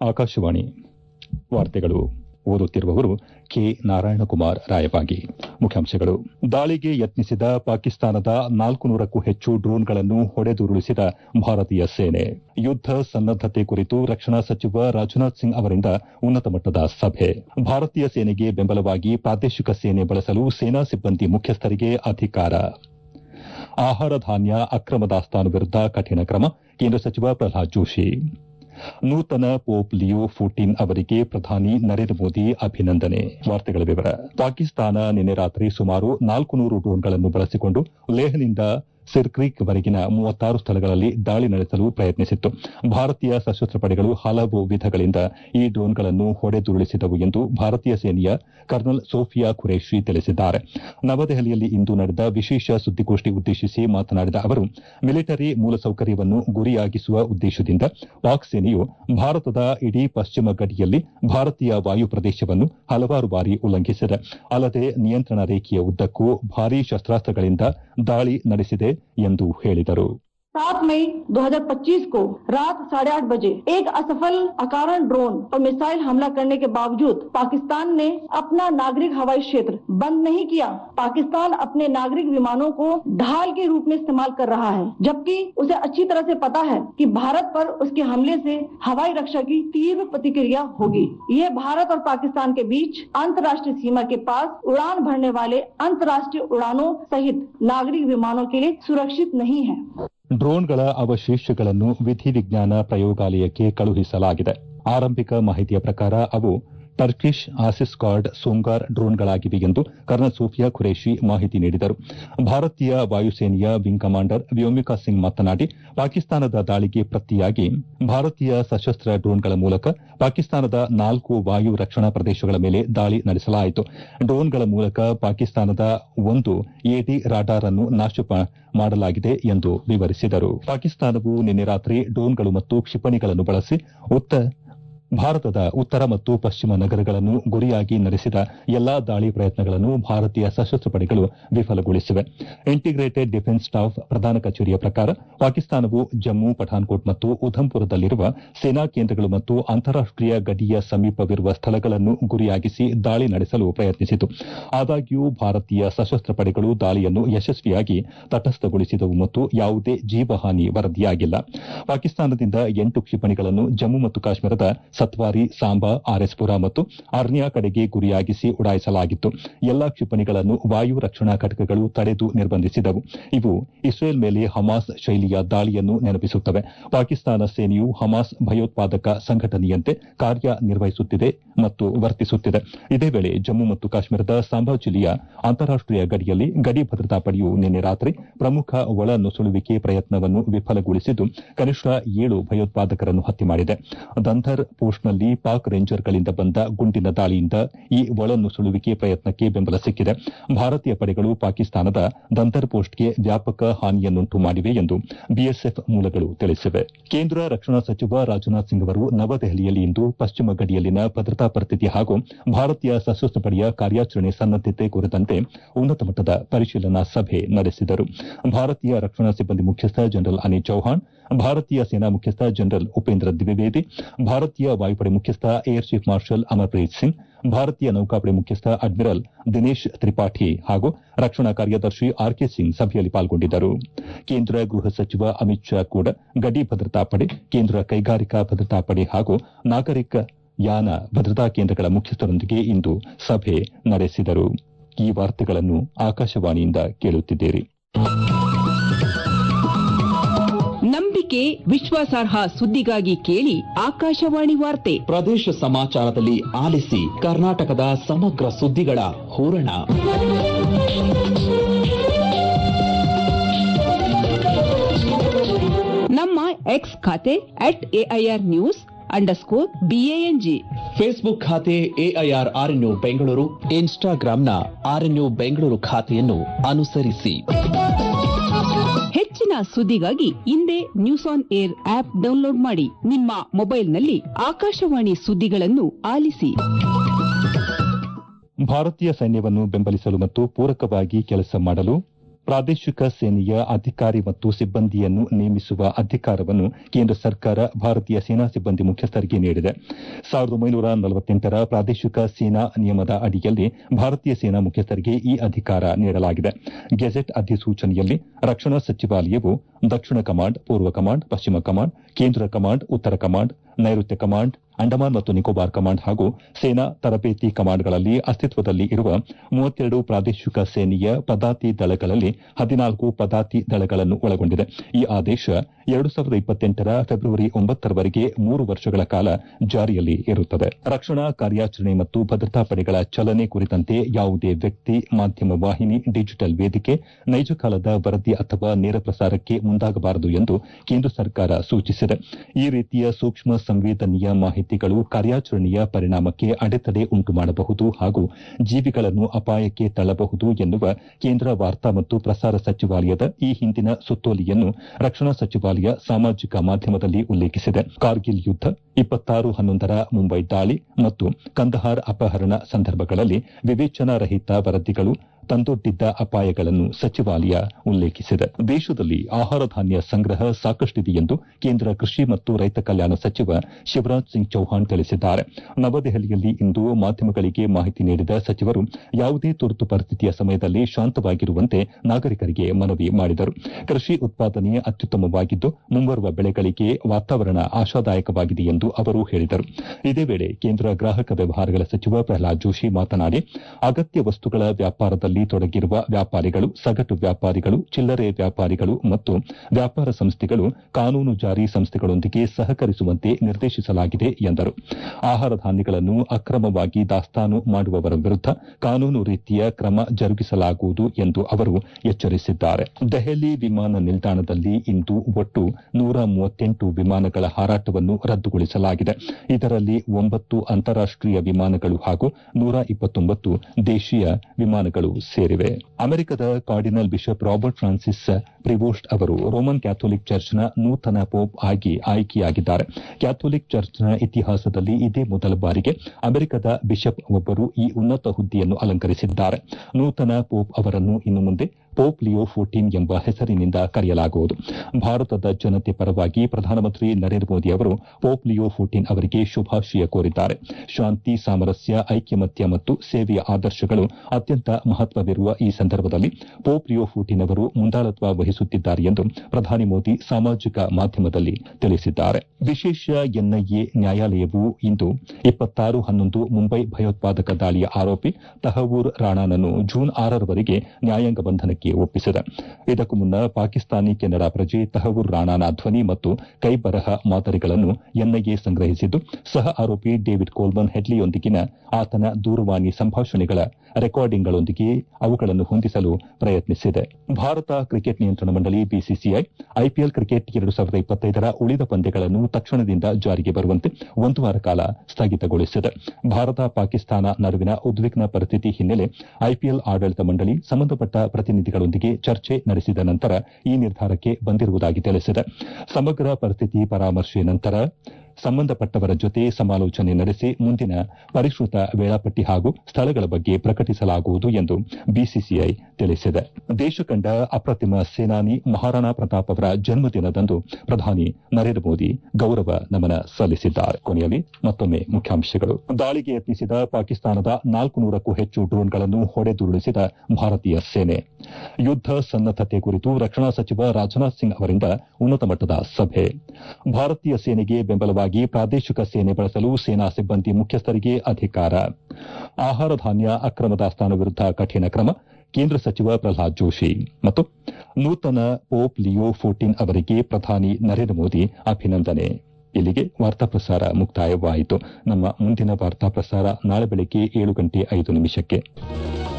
ಆಕಾಶವಾಣಿ ವಾರ್ತೆಗಳು ಓದುತ್ತಿರುವವರು ಕೆ ನಾರಾಯಣಕುಮಾರ್ ರಾಯಬಾಗಿ ಮುಖ್ಯಾಂಶಗಳು ದಾಳಿಗೆ ಯತ್ನಿಸಿದ ಪಾಕಿಸ್ತಾನದ ನಾಲ್ಕು ನೂರಕ್ಕೂ ಹೆಚ್ಚು ಡ್ರೋನ್ಗಳನ್ನು ಹೊಡೆದುರುಳಿಸಿದ ಭಾರತೀಯ ಸೇನೆ ಯುದ್ದ ಸನ್ನದ್ದತೆ ಕುರಿತು ರಕ್ಷಣಾ ಸಚಿವ ರಾಜನಾಥ್ ಸಿಂಗ್ ಅವರಿಂದ ಉನ್ನತ ಮಟ್ಟದ ಸಭೆ ಭಾರತೀಯ ಸೇನೆಗೆ ಬೆಂಬಲವಾಗಿ ಪ್ರಾದೇಶಿಕ ಸೇನೆ ಬಳಸಲು ಸೇನಾ ಸಿಬ್ಬಂದಿ ಮುಖ್ಯಸ್ಥರಿಗೆ ಅಧಿಕಾರ ಆಹಾರ ಧಾನ್ಯ ಅಕ್ರಮ ದಾಸ್ತಾನು ವಿರುದ್ದ ಕಠಿಣ ಕ್ರಮ ಕೇಂದ್ರ ಸಚಿವ ಪ್ರಹ್ಲಾದ್ ಜೋಶಿ ನೂತನ ಪೋಪ್ ಲಿಯೋ ಫೋರ್ಟೀನ್ ಅವರಿಗೆ ಪ್ರಧಾನಿ ನರೇಂದ್ರ ಮೋದಿ ಅಭಿನಂದನೆ ವಾರ್ತೆಗಳ ವಿವರ ಪಾಕಿಸ್ತಾನ ನಿನ್ನೆ ರಾತ್ರಿ ಸುಮಾರು ನಾಲ್ಕು ನೂರು ಡ್ರೋನ್ಗಳನ್ನು ಬಳಸಿಕೊಂಡು ಲೇಹ್ನಿಂದ ಸಿರ್ಕ್ರೀಕ್ ವರೆಗಿನ ಮೂವತ್ತಾರು ಸ್ಥಳಗಳಲ್ಲಿ ದಾಳಿ ನಡೆಸಲು ಪ್ರಯತ್ನಿಸಿತ್ತು ಭಾರತೀಯ ಸಶಸ್ತ್ರ ಪಡೆಗಳು ಹಲವು ವಿಧಗಳಿಂದ ಈ ಡ್ರೋನ್ಗಳನ್ನು ಹೊಡೆದುರುಳಿಸಿದವು ಎಂದು ಭಾರತೀಯ ಸೇನೆಯ ಕರ್ನಲ್ ಸೋಫಿಯಾ ಖುರೇಶಿ ತಿಳಿಸಿದ್ದಾರೆ ನವದೆಹಲಿಯಲ್ಲಿ ಇಂದು ನಡೆದ ವಿಶೇಷ ಸುದ್ದಿಗೋಷ್ಠಿ ಉದ್ದೇಶಿಸಿ ಮಾತನಾಡಿದ ಅವರು ಮಿಲಿಟರಿ ಮೂಲಸೌಕರ್ಯವನ್ನು ಗುರಿಯಾಗಿಸುವ ಉದ್ದೇಶದಿಂದ ಪಾಕ್ ಸೇನೆಯು ಭಾರತದ ಇಡೀ ಪಶ್ಚಿಮ ಗಡಿಯಲ್ಲಿ ಭಾರತೀಯ ವಾಯು ಪ್ರದೇಶವನ್ನು ಹಲವಾರು ಬಾರಿ ಉಲ್ಲಂಘಿಸಿದೆ ಅಲ್ಲದೆ ನಿಯಂತ್ರಣ ರೇಖೆಯ ಉದ್ದಕ್ಕೂ ಭಾರೀ ಶಸ್ತಾಸ್ತ್ರಗಳಿಂದ ದಾಳಿ ನಡೆಸಿದೆ ಎಂದು ಹೇಳಿದರು सात मई 2025 को रात साढ़े आठ बजे एक असफल अकारण ड्रोन और मिसाइल हमला करने के बावजूद पाकिस्तान ने अपना नागरिक हवाई क्षेत्र बंद नहीं किया पाकिस्तान अपने नागरिक विमानों को ढाल के रूप में इस्तेमाल कर रहा है जबकि उसे अच्छी तरह से पता है कि भारत पर उसके हमले से हवाई रक्षा की तीव्र प्रतिक्रिया होगी ये भारत और पाकिस्तान के बीच अंतर्राष्ट्रीय सीमा के पास उड़ान भरने वाले अंतर्राष्ट्रीय उड़ानों सहित नागरिक विमानों के लिए सुरक्षित नहीं है ಡ್ರೋನ್ಗಳ ಅವಶೇಷಗಳನ್ನು ವಿಧಿವಿಜ್ಞಾನ ಪ್ರಯೋಗಾಲಯಕ್ಕೆ ಕಳುಹಿಸಲಾಗಿದೆ ಆರಂಭಿಕ ಮಾಹಿತಿಯ ಪ್ರಕಾರ ಅವು ಟರ್ಕಿಶ್ ಆಸಿಸ್ಕಾರ್ಡ್ ಸೋಂಗಾರ್ ಡ್ರೋನ್ಗಳಾಗಿವೆ ಎಂದು ಕರ್ನಲ್ ಸೋಫಿಯಾ ಖುರೇಶಿ ಮಾಹಿತಿ ನೀಡಿದರು ಭಾರತೀಯ ವಾಯುಸೇನೆಯ ವಿಂಗ್ ಕಮಾಂಡರ್ ವ್ಯೋಮಿಕಾ ಸಿಂಗ್ ಮಾತನಾಡಿ ಪಾಕಿಸ್ತಾನದ ದಾಳಿಗೆ ಪ್ರತಿಯಾಗಿ ಭಾರತೀಯ ಸಶಸ್ತ್ರ ಡ್ರೋನ್ಗಳ ಮೂಲಕ ಪಾಕಿಸ್ತಾನದ ನಾಲ್ಕು ವಾಯು ರಕ್ಷಣಾ ಪ್ರದೇಶಗಳ ಮೇಲೆ ದಾಳಿ ನಡೆಸಲಾಯಿತು ಡ್ರೋನ್ಗಳ ಮೂಲಕ ಪಾಕಿಸ್ತಾನದ ಒಂದು ಎಡಿ ರಾಡಾರ್ ಅನ್ನು ನಾಶ ಮಾಡಲಾಗಿದೆ ಎಂದು ವಿವರಿಸಿದರು ಪಾಕಿಸ್ತಾನವು ನಿನ್ನೆ ರಾತ್ರಿ ಡ್ರೋನ್ಗಳು ಮತ್ತು ಕ್ಷಿಪಣಿಗಳನ್ನು ಬಳಸಿ ಉತ್ತ ಭಾರತದ ಉತ್ತರ ಮತ್ತು ಪಶ್ಚಿಮ ನಗರಗಳನ್ನು ಗುರಿಯಾಗಿ ನಡೆಸಿದ ಎಲ್ಲಾ ದಾಳಿ ಪ್ರಯತ್ನಗಳನ್ನು ಭಾರತೀಯ ಸಶಸ್ತ್ರ ಪಡೆಗಳು ವಿಫಲಗೊಳಿಸಿವೆ ಇಂಟಿಗ್ರೇಟೆಡ್ ಡಿಫೆನ್ಸ್ ಸ್ಟಾಫ್ ಪ್ರಧಾನ ಕಚೇರಿಯ ಪ್ರಕಾರ ಪಾಕಿಸ್ತಾನವು ಜಮ್ಮು ಪಠಾನ್ಕೋಟ್ ಮತ್ತು ಉಧಂಪುರದಲ್ಲಿರುವ ಸೇನಾ ಕೇಂದ್ರಗಳು ಮತ್ತು ಅಂತಾರಾಷ್ಟೀಯ ಗಡಿಯ ಸಮೀಪವಿರುವ ಸ್ಥಳಗಳನ್ನು ಗುರಿಯಾಗಿಸಿ ದಾಳಿ ನಡೆಸಲು ಪ್ರಯತ್ನಿಸಿತು ಆದಾಗ್ಯೂ ಭಾರತೀಯ ಸಶಸ್ತ್ರ ಪಡೆಗಳು ದಾಳಿಯನ್ನು ಯಶಸ್ವಿಯಾಗಿ ತಟಸ್ಥಗೊಳಿಸಿದವು ಮತ್ತು ಯಾವುದೇ ಜೀವಹಾನಿ ವರದಿಯಾಗಿಲ್ಲ ಪಾಕಿಸ್ತಾನದಿಂದ ಎಂಟು ಕ್ಷಿಪಣಿಗಳನ್ನು ಜಮ್ಮು ಮತ್ತು ಕಾಶ್ಮೀರದ ಸತ್ವಾರಿ ಸಾಂಬಾ ಆರ್ಎಸ್ಪುರ ಮತ್ತು ಅರ್ನ್ಯಾ ಕಡೆಗೆ ಗುರಿಯಾಗಿಸಿ ಉಡಾಯಿಸಲಾಗಿತ್ತು ಎಲ್ಲಾ ಕ್ಷಿಪಣಿಗಳನ್ನು ವಾಯು ರಕ್ಷಣಾ ಘಟಕಗಳು ತಡೆದು ನಿರ್ಬಂಧಿಸಿದವು ಇವು ಇಸ್ರೇಲ್ ಮೇಲೆ ಹಮಾಸ್ ಶೈಲಿಯ ದಾಳಿಯನ್ನು ನೆನಪಿಸುತ್ತವೆ ಪಾಕಿಸ್ತಾನ ಸೇನೆಯು ಹಮಾಸ್ ಭಯೋತ್ಪಾದಕ ಸಂಘಟನೆಯಂತೆ ಕಾರ್ಯನಿರ್ವಹಿಸುತ್ತಿದೆ ಮತ್ತು ವರ್ತಿಸುತ್ತಿದೆ ಇದೇ ವೇಳೆ ಜಮ್ಮು ಮತ್ತು ಕಾಶ್ಮೀರದ ಸಾಂಬಾ ಜಿಲ್ಲೆಯ ಅಂತಾರಾಷ್ಟೀಯ ಗಡಿಯಲ್ಲಿ ಗಡಿ ಭದ್ರತಾ ಪಡೆಯು ನಿನ್ನೆ ರಾತ್ರಿ ಪ್ರಮುಖ ಒಳ ನುಸುಳುವಿಕೆ ಪ್ರಯತ್ನವನ್ನು ವಿಫಲಗೊಳಿಸಿದ್ದು ಕನಿಷ್ಠ ಏಳು ಭಯೋತ್ಪಾದಕರನ್ನು ಹತ್ಯೆ ಮಾಡಿದೆ ದಂಧರ್ ಪೋಸ್ಟ್ನಲ್ಲಿ ಪಾಕ್ ರೇಂಜರ್ಗಳಿಂದ ಬಂದ ಗುಂಡಿನ ದಾಳಿಯಿಂದ ಈ ಒಳನುಸುಳುವಿಕೆ ಪ್ರಯತ್ನಕ್ಕೆ ಬೆಂಬಲ ಸಿಕ್ಕಿದೆ ಭಾರತೀಯ ಪಡೆಗಳು ಪಾಕಿಸ್ತಾನದ ದಂದರ್ ಪೋಸ್ಟ್ಗೆ ವ್ಯಾಪಕ ಹಾನಿಯನ್ನುಂಟು ಮಾಡಿವೆ ಎಂದು ಬಿಎಸ್ಎಫ್ ಮೂಲಗಳು ತಿಳಿಸಿವೆ ಕೇಂದ್ರ ರಕ್ಷಣಾ ಸಚಿವ ರಾಜನಾಥ್ ಸಿಂಗ್ ಅವರು ನವದೆಹಲಿಯಲ್ಲಿ ಇಂದು ಪಶ್ಚಿಮ ಗಡಿಯಲ್ಲಿನ ಭದ್ರತಾ ಪರಿಸ್ಥಿತಿ ಹಾಗೂ ಭಾರತೀಯ ಸಶಸ್ತ್ರ ಪಡೆಯ ಕಾರ್ಯಾಚರಣೆ ಸನ್ನದ್ದತೆ ಕುರಿತಂತೆ ಉನ್ನತ ಮಟ್ಟದ ಪರಿಶೀಲನಾ ಸಭೆ ನಡೆಸಿದರು ಭಾರತೀಯ ರಕ್ಷಣಾ ಸಿಬ್ಬಂದಿ ಮುಖ್ಯಸ್ಥ ಜನರಲ್ ಅನಿಲ್ ಚೌಹಾಣ್ ಭಾರತೀಯ ಸೇನಾ ಮುಖ್ಯಸ್ಥ ಜನರಲ್ ಉಪೇಂದ್ರ ದ್ವಿವೇದಿ ಭಾರತೀಯ ವಾಯುಪಡೆ ಮುಖ್ಯಸ್ಥ air chief marshal Amarpreet Singh ಭಾರತೀಯ ನೌಕಾಪಡೆ ಮುಖ್ಯಸ್ಥ ಅಡ್ಮಿರಲ್ ದಿನೇಶ್ ತ್ರಿಪಾಠಿ ಹಾಗೂ ರಕ್ಷಣಾ ಕಾರ್ಯದರ್ಶಿ ಆರ್ಕೆ ಸಿಂಗ್ ಸಭೆಯಲ್ಲಿ ಪಾಲ್ಗೊಂಡಿದ್ದರು ಕೇಂದ್ರ ಗೃಹ ಸಚಿವ ಅಮಿತ್ ಶಾ ಕೂಡ ಗಡಿ ಭದ್ರತಾ ಪಡೆ ಕೇಂದ್ರ ಕೈಗಾರಿಕಾ ಭದ್ರತಾ ಪಡೆ ಹಾಗೂ ನಾಗರಿಕ ಯಾನ ಭದ್ರತಾ ಕೇಂದ್ರಗಳ ಮುಖ್ಯಸ್ಥರೊಂದಿಗೆ ಇಂದು ಸಭೆ ನಡೆಸಿದರು ಈ ವಾರ್ತೆಗಳನ್ನು ಆಕಾಶವಾಣಿಯಿಂದ ಕೇಳುತ್ತಿದ್ದೀರಿ ನಂಬಿಕೆ ವಿಶ್ವಾಸಾರ್ಹ ಸುದ್ದಿಗಾಗಿ ಕೇಳಿ ಆಕಾಶವಾಣಿ ವಾರ್ತೆ ಪ್ರದೇಶ ಸಮಾಚಾರದಲ್ಲಿ ಆಲಿಸಿ ಕರ್ನಾಟಕದ ಸಮಗ್ರ ಸುದ್ದಿಗಳ ಹೂರಣ ನಮ್ಮ ಎಕ್ಸ್ ಖಾತೆ at AIR news underscore B A N G Facebook ಖಾತೆ ಎಐಆರ್ ಆರ್ಎನ್ಯು ಬೆಂಗಳೂರು ಇನ್ಸ್ಟಾಗ್ರಾಂನ ಆರ್ಎನ್ಯು ಬೆಂಗಳೂರು ಖಾತೆಯನ್ನು ಅನುಸರಿಸಿ ಹೆಚ್ಚಿನ ಸುದ್ದಿಗಾಗಿ ಹಿಂದೆ news on AIR app download ಮಾಡಿ ನಿಮ್ಮ ಮೊಬೈಲ್ನಲ್ಲಿ ಆಕಾಶವಾಣಿ ಸುದ್ದಿಗಳನ್ನು ಆಲಿಸಿ ಭಾರತೀಯ ಸೈನ್ಯವನ್ನು ಬೆಂಬಲಿಸಲು ಮತ್ತು ಪೂರಕವಾಗಿ ಕೆಲಸ ಮಾಡಲು ಪ್ರಾದೇಶಿಕ ಸೇನೆಯ ಅಧಿಕಾರಿ ಮತ್ತು ಸಿಬ್ಬಂದಿಯನ್ನು ನೇಮಿಸುವ ಅಧಿಕಾರವನ್ನು ಕೇಂದ್ರ ಸರ್ಕಾರ ಭಾರತೀಯ ಸೇನಾ ಸಿಬ್ಬಂದಿ ಮುಖ್ಯಸ್ಥರಿಗೆ ನೀಡಿದೆ ಸಾವಿರದ ಒಂಬೈನೂರ ನಲವತ್ತೆಂಟರ ಪ್ರಾದೇಶಿಕ ಸೇನಾ ನಿಯಮದ ಅಡಿಯಲ್ಲಿ ಭಾರತೀಯ ಸೇನಾ ಮುಖ್ಯಸ್ಥರಿಗೆ ಈ ಅಧಿಕಾರ ನೀಡಲಾಗಿದೆ ಗೆಜೆಟ್ ಅಧಿಸೂಚನೆಯಲ್ಲಿ ರಕ್ಷಣಾ ಸಚಿವಾಲಯವು ದಕ್ಷಿಣ ಕಮಾಂಡ್ ಪೂರ್ವ ಕಮಾಂಡ್ ಪಶ್ಚಿಮ ಕಮಾಂಡ್ ಕೇಂದ್ರ ಕಮಾಂಡ್ ಉತ್ತರ ಕಮಾಂಡ್ ನೈಋತ್ಯ ಕಮಾಂಡ್ ಅಂಡಮಾನ್ ಮತ್ತು ನಿಕೋಬಾರ್ ಕಮಾಂಡ್ ಹಾಗೂ ಸೇನಾ ತರಬೇತಿ ಕಮಾಂಡ್ಗಳಲ್ಲಿ ಅಸ್ತಿತ್ವದಲ್ಲಿ ಇರುವ ಮೂವತ್ತೆರಡು ಪ್ರಾದೇಶಿಕ ಸೇನೆಯ ಪದಾತಿ ದಳಗಳಲ್ಲಿ ಹದಿನಾಲ್ಕು ಪದಾತಿ ದಳಗಳನ್ನು ಒಳಗೊಂಡಿದೆ ಈ ಆದೇಶ ಎರಡು ಸಾವಿರದ ಇಪ್ಪತ್ತೆಂಟರ ಫೆಬ್ರವರಿ ಒಂಬತ್ತರವರೆಗೆ ಮೂರು ವರ್ಷಗಳ ಕಾಲ ಜಾರಿಯಲ್ಲಿ ಇರುತ್ತದೆ ರಕ್ಷಣಾ ಕಾರ್ಯಾಚರಣೆ ಮತ್ತು ಭದ್ರತಾ ಪಡೆಗಳ ಚಲನೆ ಕುರಿತಂತೆ ಯಾವುದೇ ವ್ಯಕ್ತಿ ಮಾಧ್ಯಮ ವಾಹಿನಿ ಡಿಜಿಟಲ್ ವೇದಿಕೆ ನೈಜ ಕಾಲದ ವರದಿ ಅಥವಾ ನೇರ ಪ್ರಸಾರಕ್ಕೆ ಮುಂದಾಗಬಾರದು ಎಂದು ಕೇಂದ್ರ ಸರ್ಕಾರ ಸೂಚಿಸಿದೆ ಈ ರೀತಿಯ ಸೂಕ್ಷ್ಮ ಸಂವೇದನೀಯ ಮಾಹಿತಿಗಳು ಕಾರ್ಯಾಚರಣೆಯ ಪರಿಣಾಮಕ್ಕೆ ಅಡೆತಡೆ ಉಂಟು ಮಾಡಬಹುದು ಹಾಗೂ ಜೀವಿಗಳನ್ನು ಅಪಾಯಕ್ಕೆ ತಳ್ಳಬಹುದು ಎನ್ನುವ ಕೇಂದ್ರ ವಾರ್ತಾ ಮತ್ತು ಪ್ರಸಾರ ಸಚಿವಾಲಯದ ಈ ಹಿಂದಿನ ಸುತ್ತೋಲೆಯನ್ನು ರಕ್ಷಣಾ ಸಚಿವಾಲಯ ಸಾಮಾಜಿಕ ಮಾಧ್ಯಮದಲ್ಲಿ ಉಲ್ಲೇಖಿಸಿದೆ ಕಾರ್ಗಿಲ್ ಯುದ್ಧ ಇಪ್ಪತ್ತಾರು ಹನ್ನೊಂದರ ಮುಂಬೈ ದಾಳಿ ಮತ್ತು ಕಂದಹಾರ್ ಅಪಹರಣ ಸಂದರ್ಭಗಳಲ್ಲಿ ವಿವೇಚನಾರಹಿತ ವರದಿಗಳು ತಂದೊಡ್ಡಿದ್ದ ಅಪಾಯಗಳನ್ನು ಸಚಿವಾಲಯ ಉಲ್ಲೇಖಿಸಿದೆ ದೇಶದಲ್ಲಿ ಆಹಾರ ಧಾನ್ಯ ಸಂಗ್ರಹ ಸಾಕಷ್ಟಿದೆ ಎಂದು ಕೇಂದ್ರ ಕೃಷಿ ಮತ್ತು ರೈತ ಕಲ್ಯಾಣ ಸಚಿವ ಶಿವರಾಜ್ ಸಿಂಗ್ ಚೌಹಾಣ್ ತಿಳಿಸಿದ್ದಾರೆ ನವದೆಹಲಿಯಲ್ಲಿ ಇಂದು ಮಾಧ್ಯಮಗಳಿಗೆ ಮಾಹಿತಿ ನೀಡಿದ ಸಚಿವರು ಯಾವುದೇ ತುರ್ತು ಪರಿಸ್ಥಿತಿಯ ಸಮಯದಲ್ಲಿ ಶಾಂತವಾಗಿರುವಂತೆ ನಾಗರಿಕರಿಗೆ ಮನವಿ ಮಾಡಿದರು ಕೃಷಿ ಉತ್ಪಾದನೆ ಅತ್ಯುತ್ತಮವಾಗಿದ್ದು ಮುಂಬರುವ ಬೆಳೆಗಳಿಗೆ ವಾತಾವರಣ ಆಶಾದಾಯಕವಾಗಿದೆ ಎಂದು ಅವರು ಹೇಳಿದರು ಇದೇ ವೇಳೆ ಕೇಂದ್ರ ಗ್ರಾಹಕ ವ್ಯವಹಾರಗಳ ಸಚಿವ ಪ್ರಹ್ಲಾದ್ ಜೋಶಿ ಮಾತನಾಡಿ ಅಗತ್ಯ ವಸ್ತುಗಳ ವ್ಯಾಪಾರದಲ್ಲಿ ತೊಡಗಿರುವ ವ್ಯಾಪಾರಿಗಳು ಸಗಟು ವ್ಯಾಪಾರಿಗಳು ಚಿಲ್ಲರೆ ವ್ಯಾಪಾರಿಗಳು ಮತ್ತು ವ್ಯಾಪಾರ ಸಂಸ್ಥೆಗಳು ಕಾನೂನು ಜಾರಿ ಸಂಸ್ಥೆಗಳೊಂದಿಗೆ ಸಹಕರಿಸುವಂತೆ ನಿರ್ದೇಶಿಸಲಾಗಿದೆ ಎಂದರು ಆಹಾರ ಧಾನ್ಯಗಳನ್ನು ಅಕ್ರಮವಾಗಿ ದಾಸ್ತಾನು ಮಾಡುವವರ ವಿರುದ್ಧ ಕಾನೂನು ರೀತಿಯ ಕ್ರಮ ಜರುಗಿಸಲಾಗುವುದು ಎಂದು ಅವರು ಎಚ್ಚರಿಸಿದ್ದಾರೆ ದೆಹಲಿ ವಿಮಾನ ನಿಲ್ದಾಣದಲ್ಲಿ ಇಂದು ಒಟ್ಟು ನೂರ ಮೂವತ್ತೆಂಟು ವಿಮಾನಗಳ ಹಾರಾಟವನ್ನು ರದ್ದುಗೊಳಿಸಲಾಗಿದೆ ಇದರಲ್ಲಿ ಒಂಬತ್ತು ಅಂತಾರಾಷ್ಟೀಯ ವಿಮಾನಗಳು ಹಾಗೂ ನೂರ ಇಪ್ಪತ್ತೊಂಬತ್ತು ದೇಶೀಯ ವಿಮಾನಗಳು ಸೇರಿವೆ ಅಮೆರಿಕದ cardinal bishop Robert Francis Prevost ಅವರು ರೋಮನ್ ಕ್ಯಾಥೋಲಿಕ್ ಚರ್ಚ್ನ ನೂತನ ಪೋಪ್ ಆಗಿ ಆಯ್ಕೆಯಾಗಿದ್ದಾರೆ ಕ್ಯಾಥೋಲಿಕ್ ಚರ್ಚ್ನ ಇತಿಹಾಸದಲ್ಲಿ ಇದೇ ಮೊದಲ ಬಾರಿಗೆ ಅಮೆರಿಕದ ಬಿಷಪ್ ಒಬ್ಬರು ಈ ಉನ್ನತ ಹುದ್ದೆಯನ್ನು ಅಲಂಕರಿಸಿದ್ದಾರೆ ನೂತನ ಪೋಪ್ ಅವರನ್ನು ಇನ್ನು ಮುಂದೆ ಪೋಪ್ ಲಿಯೋ ಫೋರ್ಟೀನ್ ಎಂಬ ಹೆಸರಿನಿಂದ ಕರೆಯಲಾಗುವುದು ಭಾರತದ ಜನತೆ ಪರವಾಗಿ ಪ್ರಧಾನಮಂತ್ರಿ ನರೇಂದ್ರ ಮೋದಿ ಅವರು ಪೋಪ್ ಲಿಯೋ ಫೋರ್ಟೀನ್ ಅವರಿಗೆ ಶುಭಾಶಯ ಕೋರಿದ್ದಾರೆ ಶಾಂತಿ ಸಾಮರಸ್ಯ ಐಕ್ಯಮತ್ಯ ಮತ್ತು ಸೇವೆಯ ಆದರ್ಶಗಳು ಅತ್ಯಂತ ಮಹತ್ವವಿರುವ ಈ ಸಂದರ್ಭದಲ್ಲಿ ಪೋಪ್ ಲಿಯೋ ಫೋರ್ಟೀನ್ ಅವರು ಮುಂದಾಳತ್ವ ವಹಿಸುತ್ತಿದ್ದಾರೆ ಎಂದು ಪ್ರಧಾನಿ ಮೋದಿ ಸಾಮಾಜಿಕ ಮಾಧ್ಯಮದಲ್ಲಿ ತಿಳಿಸಿದ್ದಾರೆ ವಿಶೇಷ ಎನ್ಐಎ ನ್ಯಾಯಾಲಯವು ಇಂದು ಇಪ್ಪತ್ತಾರು ಹನ್ನೊಂದು ಮುಂಬೈ ಭಯೋತ್ಪಾದಕ ದಾಳಿಯ ಆರೋಪಿ ತಹವೂರ್ ರಾಣಾನನ್ನು ಜೂನ್ ಆರರವರೆಗೆ ನ್ಯಾಯಾಂಗ ಬಂಧನಕ್ಕೆ ಒಪ್ಪಿಸಿದೆ ಇದಕ್ಕೂ ಮುನ್ನ ಪಾಕಿಸ್ತಾನಿ ಕೆನಡಾ ಪ್ರಜೆ ತಹವೂರ್ ರಾಣಾನ ಧ್ವನಿ ಮತ್ತು ಕೈಬರಹ ಮಾದರಿಗಳನ್ನು ಎನ್ಐಎ ಸಂಗ್ರಹಿಸಿದ್ದು ಸಹ ಆರೋಪಿ ಡೇವಿಡ್ ಕೋಲ್ಮನ್ ಹೆಡ್ಲಿಯೊಂದಿಗಿನ ಆತನ ದೂರವಾಣಿ ಸಂಭಾಷಣೆಗಳ ರೆಕಾರ್ಡಿಂಗ್ಗಳೊಂದಿಗೆ ಅವುಗಳನ್ನು ಹೊಂದಿಸಲು ಪ್ರಯತ್ನಿಸಿದೆ ಭಾರತ ಕ್ರಿಕೆಟ್ ನಿಯಂತ್ರಣ ಮಂಡಳಿ ಬಿಸಿಸಿಐ ಐಪಿಎಲ್ ಕ್ರಿಕೆಟ್ ಎರಡು ಸಾವಿರದ ಇಪ್ಪತ್ತೈದರ ಉಳಿದ ಪಂದ್ಯಗಳನ್ನು ತಕ್ಷಣದಿಂದ ಜಾರಿಗೆ ಬರುವಂತೆ ಒಂದು ವಾರ ಕಾಲ ಸ್ಥಗಿತಗೊಳಿಸಿದೆ ಭಾರತ ಪಾಕಿಸ್ತಾನ ನಡುವಿನ ಉದ್ವಿಗ್ನ ಪರಿಸ್ಥಿತಿ ಹಿನ್ನೆಲೆ ಐಪಿಎಲ್ ಆಡಳಿತ ಮಂಡಳಿ ಸಂಬಂಧಪಟ್ಟ ಪ್ರತಿನಿಧಿಗಳೊಂದಿಗೆ ಚರ್ಚೆ ನಡೆಸಿದ ನಂತರ ಈ ನಿರ್ಧಾರಕ್ಕೆ ಬಂದಿರುವುದಾಗಿ ತಿಳಿಸಿದೆ ಸಮಗ್ರ ಪರಿಸ್ಥಿತಿ ಪರಾಮರ್ಶೆ ನಂತರ ಸಂಬಂಧಪಟ್ಟವರ ಜೊತೆ ಸಮಾಲೋಚನೆ ನಡೆಸಿ ಮುಂದಿನ ಪರಿಷ್ಕೃತ ವೇಳಾಪಟ್ಟಿ ಹಾಗೂ ಸ್ಥಳಗಳ ಬಗ್ಗೆ ಪ್ರಕಟಿಸಲಾಗುವುದು ಎಂದು ಬಿಸಿಸಿಐ ತಿಳಿಸಿದೆ ದೇಶ ಕಂಡ ಅಪ್ರತಿಮ ಸೇನಾನಿ ಮಹಾರಾಣಾ ಪ್ರತಾಪ್ ಅವರ ಜನ್ಮದಿನದಂದು ಪ್ರಧಾನಿ ನರೇಂದ್ರ ಮೋದಿ ಗೌರವ ನಮನ ಸಲ್ಲಿಸಿದ್ದಾರೆ ಕೊನೆಯಲ್ಲಿ ಮತ್ತೊಮ್ಮೆ ಮುಖ್ಯಾಂಶಗಳು ದಾಳಿಗೆ ಯತ್ನಿಸಿದ ಪಾಕಿಸ್ತಾನದ ನಾಲ್ಕು ನೂರಕ್ಕೂ ಹೆಚ್ಚು ಡ್ರೋನ್ಗಳನ್ನು ಹೊಡೆದುರುಳಿಸಿದ ಭಾರತೀಯ ಸೇನೆ ಯುದ್ಧ ಸನ್ನದ್ದತೆ ಕುರಿತು ರಕ್ಷಣಾ ಸಚಿವ ರಾಜನಾಥ್ ಸಿಂಗ್ ಅವರಿಂದ ಉನ್ನತ ಮಟ್ಟದ ಸಭೆ ಭಾರತೀಯ ಸೇನೆಗೆ ಬೆಂಬಲವಾಗಿ ಪ್ರಾದೇಶಿಕ ಸೇನೆ ಬಳಸಲು ಸೇನಾ ಸಿಬ್ಬಂದಿ ಮುಖ್ಯಸ್ಥರಿಗೆ ಅಧಿಕಾರ ಆಹಾರ ಧಾನ್ಯ ಅಕ್ರಮ ದಾಸ್ತಾನು ವಿರುದ್ಧ ಕಠಿಣ ಕ್ರಮ ಕೇಂದ್ರ ಸಚಿವ ಪ್ರಹ್ಲಾದ್ ಜೋಶಿ ಮತ್ತು ನೂತನ ಪೋಪ್ ಲಿಯೋ ಫೋರ್ಟೀನ್ ಅವರಿಗೆ ಪ್ರಧಾನಿ ನರೇಂದ್ರ ಮೋದಿ ಅಭಿನಂದನೆ ಇಲ್ಲಿಗೆ ವಾರ್ತಾ ಪ್ರಸಾರ ಮುಕ್ತಾಯವಾಯಿತು ನಮ್ಮ ಮುಂದಿನ ವಾರ್ತಾ ಪ್ರಸಾರ ನಾಳೆ ಬೆಳಗ್ಗೆ ಏಳು ಗಂಟೆ ಐದು ನಿಮಿಷಕ್ಕೆ